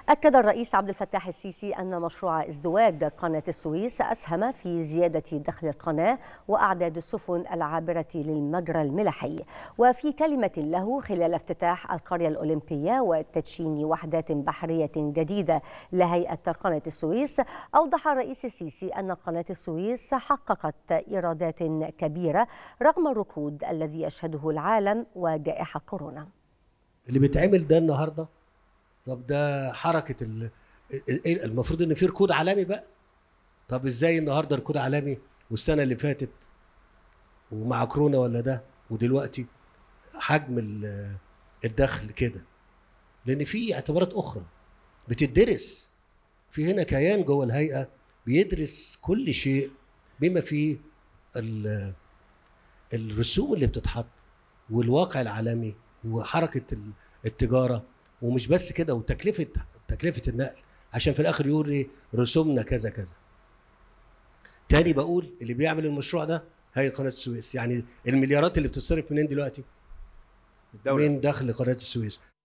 أكد الرئيس عبد الفتاح السيسي أن مشروع ازدواج قناة السويس أسهم في زيادة دخل القناة وأعداد السفن العابرة للمجرى الملحي وفي كلمة له خلال افتتاح القرية الأولمبية وتدشين وحدات بحرية جديدة لهيئة قناة السويس أوضح الرئيس السيسي أن قناة السويس حققت إيرادات كبيرة رغم الركود الذي يشهده العالم وجائحة كورونا اللي بيتعمل ده النهارده طب ده حركه ال... إيه المفروض ان في ركود عالمي بقى طب ازاي النهارده ركود عالمي والسنه اللي فاتت ومع كورونا ولا ده ودلوقتي حجم ال- الدخل كده لان في اعتبارات اخرى بتدرس في هنا كيان جوه الهيئه بيدرس كل شيء بما فيه ال- الرسوم اللي بتتحط والواقع العالمي وحركه ال- التجاره ومش بس كده وتكلفه تكلفه النقل عشان في الاخر يقول ايه رسومنا كذا كذا تاني بقول اللي بيعمل المشروع ده هي قناه السويس يعني المليارات اللي بتصرف منين دلوقتي الدولة من دخل قناه السويس